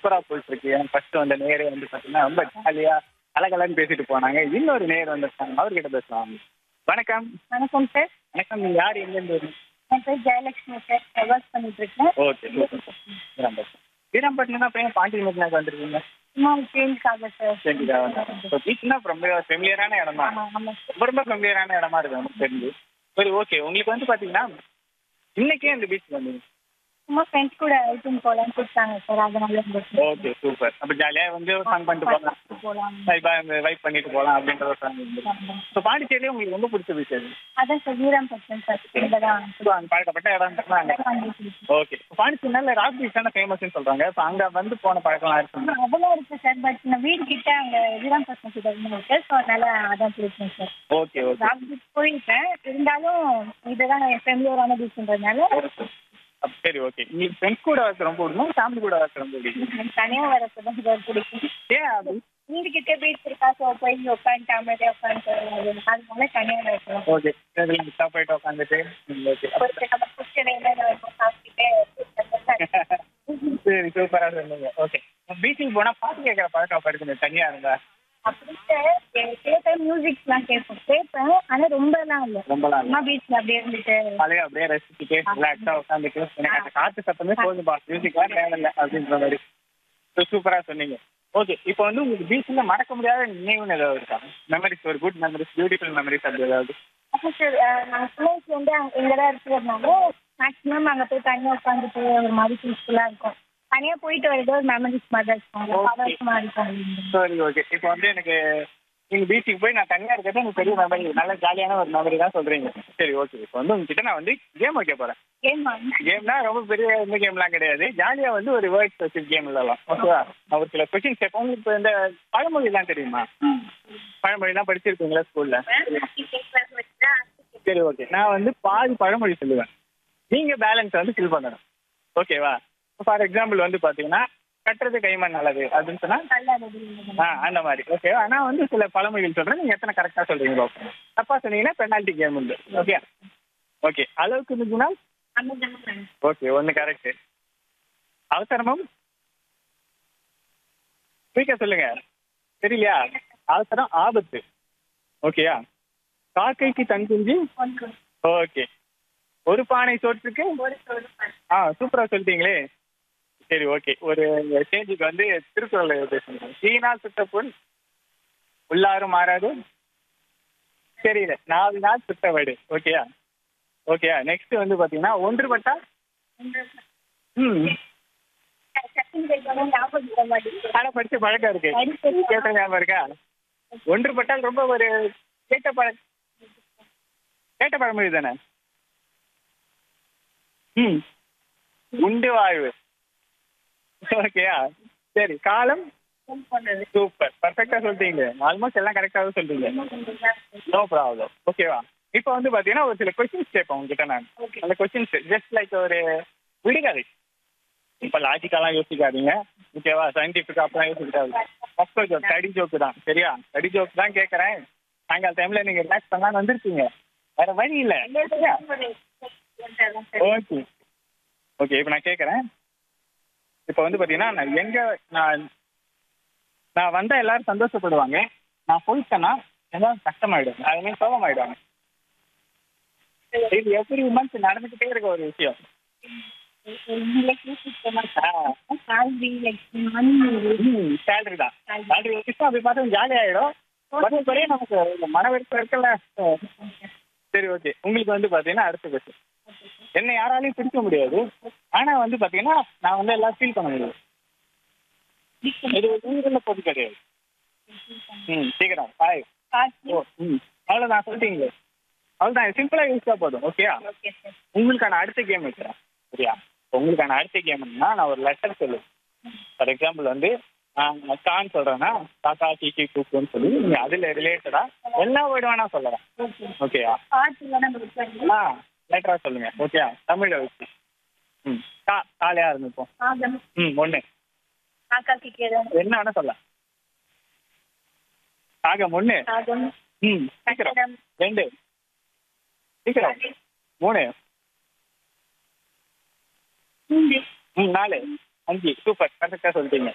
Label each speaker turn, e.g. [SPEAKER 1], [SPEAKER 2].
[SPEAKER 1] சூப்பரா போயிட்டு இருக்கு எனக்கு ஃபர்ஸ்ட் வந்த நேரே வந்து பாத்தீங்கன்னா ரொம்ப ஜாலியா அழகலன்னு பேசிட்டு போனாங்க இன்னொரு நேர் வந்திருக்காங்க அவர்கிட்ட பேசலாம் வணக்கம்
[SPEAKER 2] வணக்கம் சார்
[SPEAKER 1] வணக்கம் நீங்க யார் எங்க இருந்து
[SPEAKER 2] என் பேர் ஜெயலட்சுமி சார் ஒர்க் பண்ணிட்டு இருக்கேன்
[SPEAKER 1] ஓகே சூப்பர் வீராம்பட்டினம் தான் பையன் பாண்டி மீட்னாக்கு வந்திருக்கீங்க
[SPEAKER 2] சும்மா சேஞ்சுக்காக சார்
[SPEAKER 1] சரிங்களா பீச்னா ரொம்ப ஃபெமிலியரான இடம் தான்
[SPEAKER 2] ஆமா ஆமா சார்
[SPEAKER 1] ரொம்ப ரொம்ப ஃபெமிலியரான இடமா இருக்கு எனக்கு தெரிஞ்சு சரி ஓகே உங்களுக்கு வந்து பாத்தீங்கன்னா இன்னைக்கே இந்த பீச் வந்தீங்க
[SPEAKER 2] சும்மா ஃப்ரெண்ட்ஸ் கூட அவுட்டிங் போகலான்னு கூப்பிட்டாங்க சார் அதனால இருந்துச்சு
[SPEAKER 1] ஓகே சூப்பர் அப்ப ஜாலியா வந்து ஃபன் பண்ணிட்டு போகலாம்
[SPEAKER 2] போகலாம்
[SPEAKER 1] வைப்பா வைப் பண்ணிட்டு போகலாம் அப்படின்ற ஒரு ஃபன் ஸோ பாண்டிச்சேரி உங்களுக்கு ரொம்ப பிடிச்ச பீச் அது
[SPEAKER 2] அதான் சார் வீராம்பட்டினம் சார் இங்கே தான்
[SPEAKER 1] ஸோ அங்கே பழக்கப்பட்ட இடம் அங்கே ஓகே பாண்டிச்சேரினால ராக் பீச் தானே ஃபேமஸ்னு சொல்றாங்க இப்போ அங்க வந்து போன பழக்கம்லாம் இருக்கு
[SPEAKER 2] அதெல்லாம் இருக்கு சார் பட் நான் வீடு கிட்ட அங்கே வீராம்பட்டினம் கிட்ட இருந்து இருக்கு ஸோ அதனால அதான் பிடிக்கும் sir
[SPEAKER 1] okay okay
[SPEAKER 2] rock beach போயிருக்கேன் இருந்தாலும் இதுதான் என் ஃபேமிலியோரான பீச்ன்றதுனால
[SPEAKER 1] அப்ப சரி ஓகே உங்களுக்கு ஃப்ரெண்ட்ஸ் கூட வரது ரொம்ப பிடிக்கும் ஃபேமிலி கூட வரது ரொம்ப பிடிக்கும்
[SPEAKER 2] எனக்கு தனியாக வரப்போ தான் சார் பிடிக்கும்
[SPEAKER 1] ஏன் அது
[SPEAKER 2] வீடு கிட்ட பீச் இருக்கா ஸோ போய் உட்காந்துட்டு அமைதியாக உட்காந்துட்டு அதனால தனியாக இருக்கலாம்
[SPEAKER 1] ஓகே இதில் மிஸ்ஸாக போயிட்டு உட்காந்துட்டு ஓகே
[SPEAKER 2] கொஞ்சம் நம்ம கிச்சன் என்னென்ன இருக்கும் சாப்பிட்டுட்டு
[SPEAKER 1] சரி சூப்பரா சொன்னீங்க ஓகே பீச்சுக்கு போனா பாட்டு கேட்கற பழக்கம் அப்ப இருக்குது தனியா இருந்தா
[SPEAKER 2] அப்படின்ட்டு கேட்பேன் மியூசிக்ஸ்லாம் கேட்பேன் கேட்பேன் ஆனால் ரொம்பலாம் இல்லை
[SPEAKER 1] ரொம்பலாம் இல்ல.
[SPEAKER 2] அம்மா பீச்சில் அப்படியே இருந்துட்டு
[SPEAKER 1] மழையை அப்படியே ரசிச்சுட்டு ரிலாக்ஸா உட்காந்துட்டு எனக்கு அந்த காத்து சத்தமே போதும்பா மியூசிக்லாம் தேவையில்லை அப்படின்ற மாதிரி சூப்பரா சொன்னீங்க ஓகே இப்போ வந்து உங்களுக்கு பீச்ல மறக்க முடியாத நினைவுன்னு ஏதாவது இருக்கா மெமரிஸ் ஒரு குட் மெமரிஸ் பியூட்டிஃபுல் மெமரிஸ் அப்படி ஏதாவது
[SPEAKER 2] அப்போ சார் நாங்கள் சின்ன வயசுலேருந்து இங்கே தான் இருக்கிறதுனால மேக்ஸிமம் அங்கே போய் தனியாக உட்காந்துட்டு ஒரு மாதிரி பீஸ்ஃபுல்லாக இருக்கும் தனியாக போயிட்டு வரது ஒரு மெமரிஸ் மாதிரி தான் இருக்கும்
[SPEAKER 1] Okay.
[SPEAKER 2] சந்தோஷமாக இருக்கும்
[SPEAKER 1] சரி ஓகே இப்போ வந்து எனக்கு நீங்க பீச்சுக்கு போய் நான் தனியா இருக்கிறது எனக்கு பெரிய மெமரி நல்ல ஜாலியான ஒரு மெமரி தான் சொல்றீங்க சரி ஓகே இப்போ வந்து உங்ககிட்ட நான் வந்து கேம் வைக்க போறேன்
[SPEAKER 2] கேம் வாங்க
[SPEAKER 1] கேம்னா ரொம்ப பெரிய இந்த கேம்லாம் கிடையாது ஜாலியா வந்து ஒரு வேர்ட்ஸ் வச்சு கேம் விளையாடலாம் ஓகேவா நான் ஒரு சில கொஸ்டின்ஸ் கேட்பேன் உங்களுக்கு இப்போ இந்த பழமொழிலாம் தெரியுமா பழமொழிலாம் படிச்சிருக்கீங்களா ஸ்கூல்ல சரி ஓகே நான் வந்து பாதி பழமொழி சொல்லுவேன் நீங்க பேலன்ஸ் வந்து ஃபில் பண்ணணும் ஓகேவா ஃபார் எக்ஸாம்பிள் வந்து பாத்தீங்கன்னா கட்டுறது கைமண் நல்லது அப்படின்னு சொன்னா ஆ அந்த மாதிரி ஓகேவா நான் வந்து சில பழமொழிகள் சொல்றேன் நீங்க எத்தனை கரெக்டா சொல்றீங்க பார்ப்போம் தப்பா சொன்னீங்கன்னா பெனால்ட்டி கேம் உண்டு ஓகே ஓகே அளவுக்கு மிஞ்சினா ஓகே ஒன்று கரெக்ட் அவசரமும் ஸ்பீக்கர் சொல்லுங்க தெரியலையா அவசரம் ஆபத்து ஓகேயா காக்கைக்கு தன் குஞ்சு ஓகே ஒரு பானை சோற்றுக்கு ஆ சூப்பரா சொல்லிட்டீங்களே சரி ஓகே ஒரு ஸ்டேஜுக்கு வந்து திருக்குறள் பேசுங்க சீனா சுட்ட பொன் உள்ளாரும் மாறாது தெரியல நாலு நாள் சுட்ட வடு ஓகேயா ஓகேயா நெக்ஸ்ட் வந்து பாத்தீங்கன்னா ஒன்றுபட்டா ம் ஆனா படிச்ச பழக்கம் இருக்கு கேட்ட ஞாபகம் இருக்கா ஒன்றுபட்டால் ரொம்ப ஒரு கேட்ட பழ கேட்ட பழமொழி தானே ம் உண்டு வாழ்வு ஓகேயா சரி காலம் சூப்பர் பர்ஃபெக்டா சொல்லிட்டீங்க ஆல்மோஸ்ட் எல்லாம் கரெக்டாக சொல்றீங்க நோ ப்ராப்ளம் ஓகேவா இப்போ வந்து பாத்தீங்கன்னா ஒரு சில கொஸ்டின்ஸ் கேட்பேன் உங்ககிட்ட நான் அந்த கொஸ்டின்ஸ் ஜஸ்ட் லைக் ஒரு விடுகதை இப்போ லாஜிக்கெல்லாம் யோசிக்காதீங்க ஓகேவா சயின்டிஃபிக் அப்பெல்லாம் யோசிக்காது ஃபர்ஸ்ட் ஜோக் ஸ்டடி ஜோக்கு தான் சரியா ஸ்டடி ஜோக் தான் கேட்குறேன் சாயங்கால டைம்ல நீங்க ரிலாக்ஸ் பண்ணலாம்னு வந்திருக்கீங்க வேற வழி இல்லை ஓகே ஓகே இப்போ நான் கேட்குறேன் இப்போ வந்து பார்த்தீங்கன்னா நான் எங்க நான் நான் வந்தா எல்லாரும் சந்தோஷப்படுவாங்க நான் போயிட்டேன்னா எல்லாரும் கஷ்டமாயிடுவாங்க அது மீன் சோகமாயிடுவாங்க இது எவ்ரி மந்த் நடந்துக்கிட்டே இருக்க ஒரு விஷயம் சேலரி தான் சேலரி வச்சுட்டு அப்படி பார்த்தா ஜாலி ஆயிடும் மற்றபடியே நமக்கு இந்த மன வெறுப்பு இருக்குல்ல சரி ஓகே உங்களுக்கு வந்து பார்த்தீங்கன்னா அடுத்த கொஸ்டின் என்னை யாராலையும் பிடிக்க முடியாது ஆனா வந்து பாத்தீங்கன்னா நான் வந்து எல்லாம் ஃபீல் பண்ண முடியும் இது ஒரு உயிருள்ள பொருள் கிடையாது ம் சீக்கிரம் பாய் ஓ ம் அவ்வளோதான் சொல்லிட்டீங்களே அவ்வளோதான் சிம்பிளாக யூஸ்டாக போதும் ஓகேயா உங்களுக்கான அடுத்த கேம் வைக்கிறேன் சரியா உங்களுக்கான அடுத்த கேம்னா நான் ஒரு லெட்டர் சொல்லுவேன் ஃபார் எக்ஸாம்பிள் வந்து நான் கான் சொல்றேன்னா தாத்தா கீக்கி கூப்புன்னு சொல்லி நீங்க அதுல ரிலேட்டடா எல்லா வேர்டு வேணா சொல்லலாம் ஓகேயா ஆ லெட்டரா சொல்லுங்க ஓகேயா தமிழை வச்சு ம் கா காலையா இருந்துப்போம் ம் ஒன்று என்ன வேணா சொல்லலாம் காகம் ஒன்று ம் சீக்கிரம் ரெண்டு சீக்கிரம் மூணு ம் நாலு அஞ்சு சூப்பர் கரெக்டாக சொல்லிட்டீங்க